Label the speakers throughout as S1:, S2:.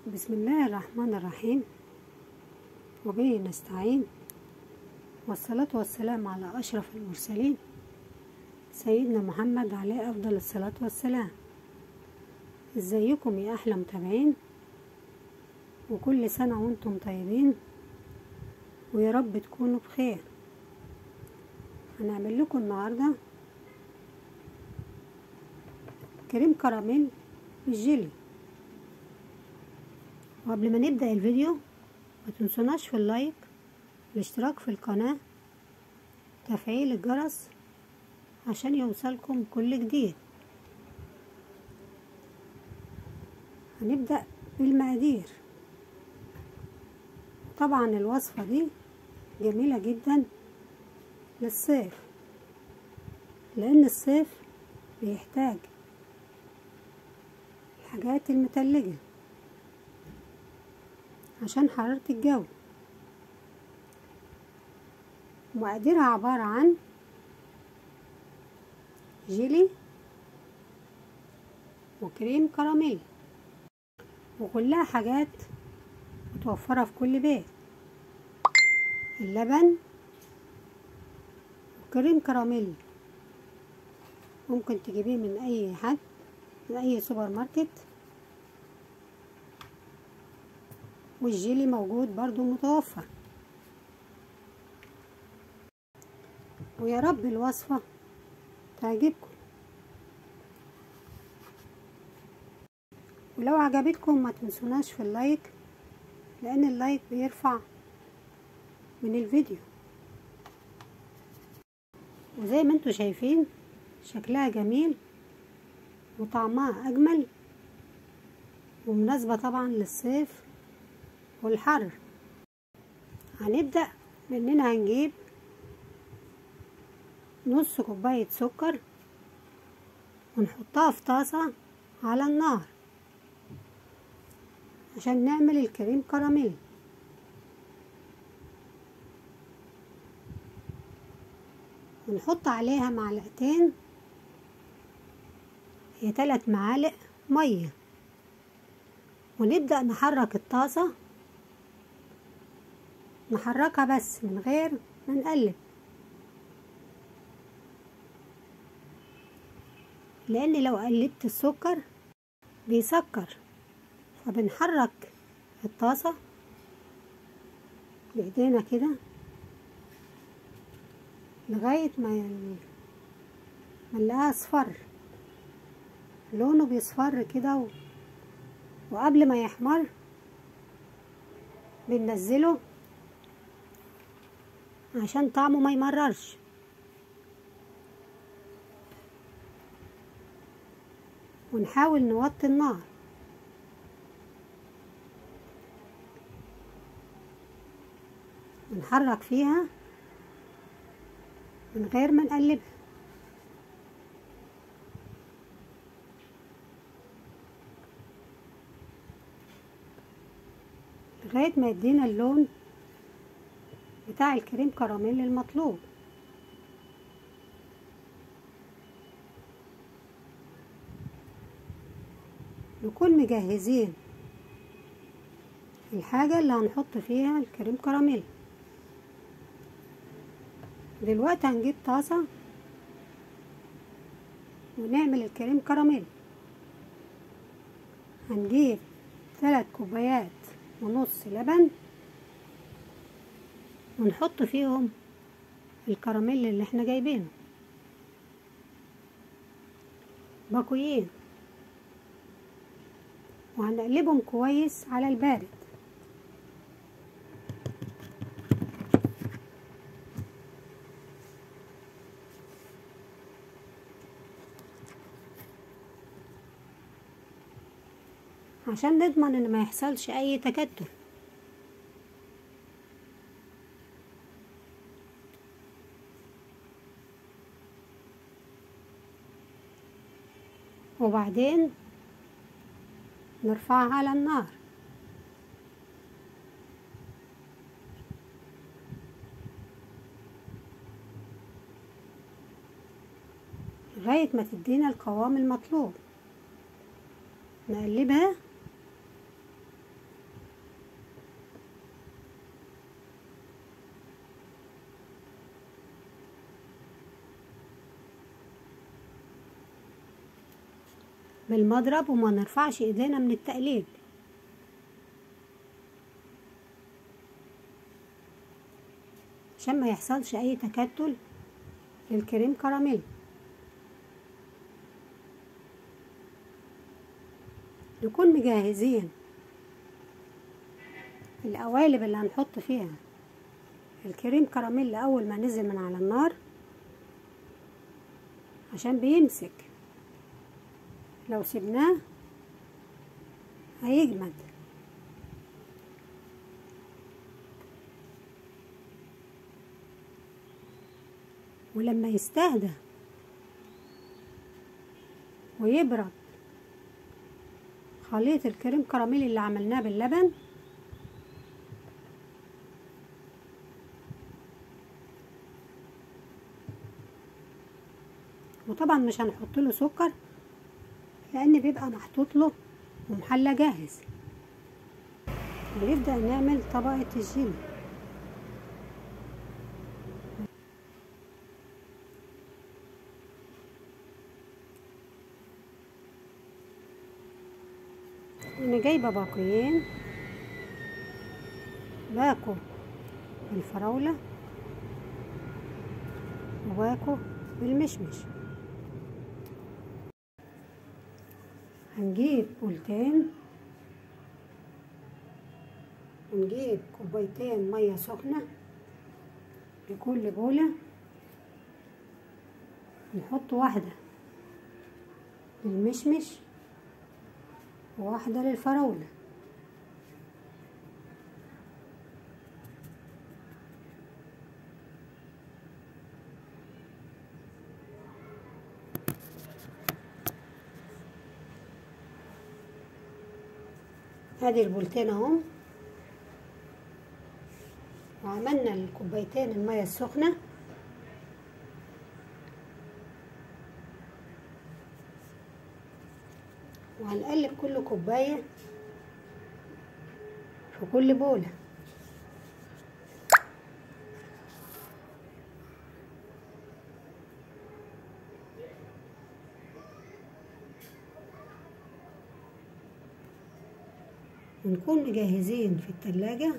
S1: بسم الله الرحمن الرحيم وبه نستعين والصلاة والسلام على أشرف المرسلين سيدنا محمد عليه أفضل الصلاة والسلام ازيكم يا أحلى متابعين وكل سنة وانتم طيبين ويا رب تكونوا بخير هنعمل لكم النهاردة كريم كراميل بالجيلي وقبل ما نبدأ الفيديو ما تنسوناش في اللايك الاشتراك في القناة تفعيل الجرس عشان يوصلكم كل جديد هنبدأ بالمقادير طبعا الوصفة دي جميلة جدا للصيف لأن الصيف بيحتاج الحاجات المتلجة عشان حرارة الجو مقاديرها عبارة عن جيلي وكريم كراميل وكلها حاجات متوفرة في كل بيت اللبن وكريم كراميل ممكن تجيبيه من اي حد من اي سوبر ماركت والجيلي موجود برضو متوفر ويا رب الوصفة تعجبكم ولو عجبتكم ما تنسوناش في اللايك لان اللايك بيرفع من الفيديو وزي ما انتوا شايفين شكلها جميل وطعمها اجمل ومناسبة طبعا للصيف والحر هنبدأ باننا هنجيب نص كوباية سكر ونحطها في طاسة على النار عشان نعمل الكريم كراميل ونحط عليها معلقتين هي ثلاث معالق ميه ونبدأ نحرك الطاسة نحركها بس من غير ما نقلب لان لو قلبت السكر بيسكر فبنحرك الطاسة بايدينا كده لغاية ما نلاقيها اصفر لونه بيصفر كده و... وقبل ما يحمر بننزله عشان طعمه ما يمررش ونحاول نوطي النار ونحرك فيها من غير ما نقلبها لغاية ما يدينا اللون بتاع الكريم كراميل المطلوب نكون مجهزين الحاجة اللي هنحط فيها الكريم كراميل دلوقتي هنجيب طاسة ونعمل الكريم كراميل هنجيب ثلاث كوبايات ونص لبن ونحط فيهم الكراميل اللي احنا جايبينه باكويين وهنقلبهم كويس على البارد عشان نضمن ان ما يحصلش اي تكتل وبعدين نرفعها على النار لغاية ما تدينا القوام المطلوب نقلبها بالمضرب وما نرفعش ايدينا من التقليب عشان ما يحصلش اي تكتل للكريم كراميل نكون مجهزين القوالب اللي هنحط فيها الكريم كراميل اول ما نزل من على النار عشان بيمسك لو سبناه هيجمد ولما يستهدى ويبرد خليط الكريم كراميل اللي عملناه باللبن وطبعا مش هنحط له سكر لان بيبقى محطوط له ومحلى جاهز ونبدأ نعمل طبقة الجيلي انا جايبه باقيين باكو بالفراوله وباكو بالمشمش هنجيب بولتين ونجيب كوبايتين ميه سخنه لكل بوله نحط واحده للمشمش وواحدة للفراولة ادي البولتين اهم وعملنا الكوبايتين المية السخنة وهنقلب كل كوباية في كل بولة ونكون مجهزين في التلاجة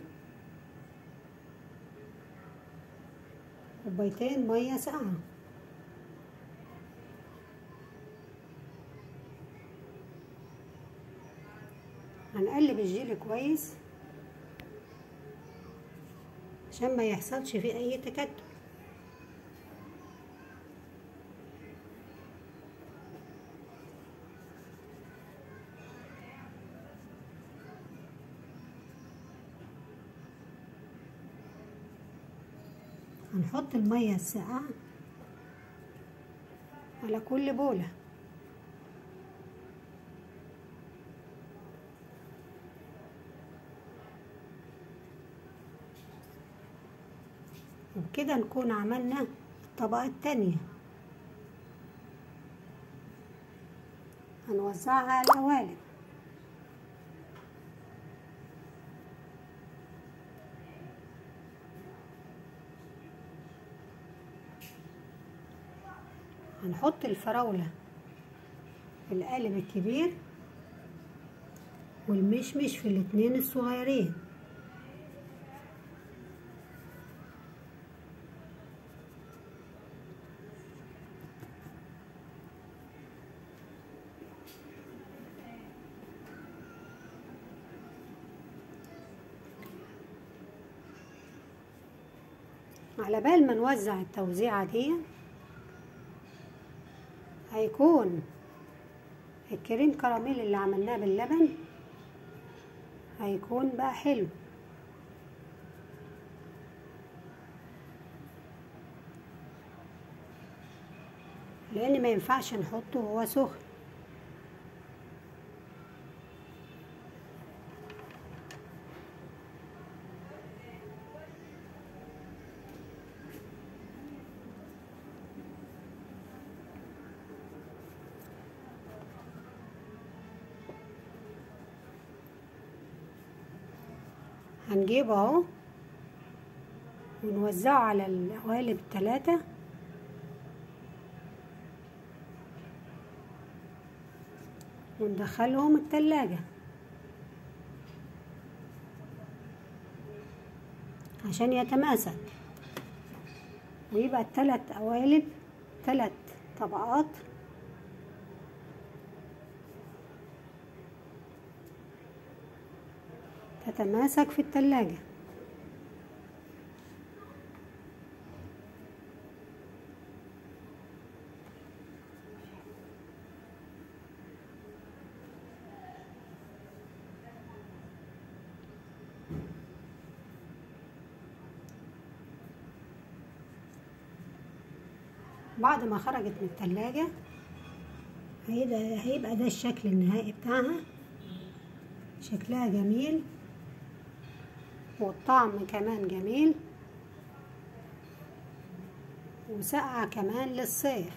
S1: كوبايتين مية ساقعة هنقلب الجيلي كويس عشان ما يحصلش فيه اي تكتل هنحط المية الساقعة على كل بولة وبكده نكون عملنا الطبقة التانية هنوزعها على القوالب هنحط الفراولة في القالب الكبير والمشمش في الاتنين الصغيرين على بال ما نوزع التوزيعة دي هيكون الكريم كراميل اللي عملناه باللبن هيكون بقى حلو لان ما ينفعش نحطه وهو سخن هنجيبه اهو ونوزعه على القوالب التلاتة وندخلهم التلاجة عشان يتماسك ويبقى التلات قوالب تلات طبقات تتماسك في التلاجة بعد ما خرجت من التلاجة هيبقى, هيبقى ده الشكل النهائي بتاعها شكلها جميل والطعم كمان جميل وسقعة كمان للصيف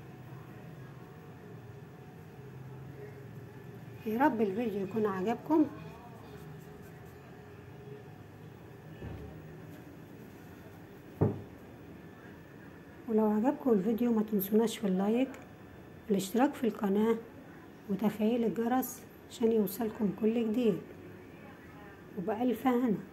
S1: يا رب الفيديو يكون عجبكم ولو عجبكم الفيديو ما تنسوناش في اللايك والاشتراك في القناة وتفعيل الجرس عشان يوصلكم كل جديد وبألف هنا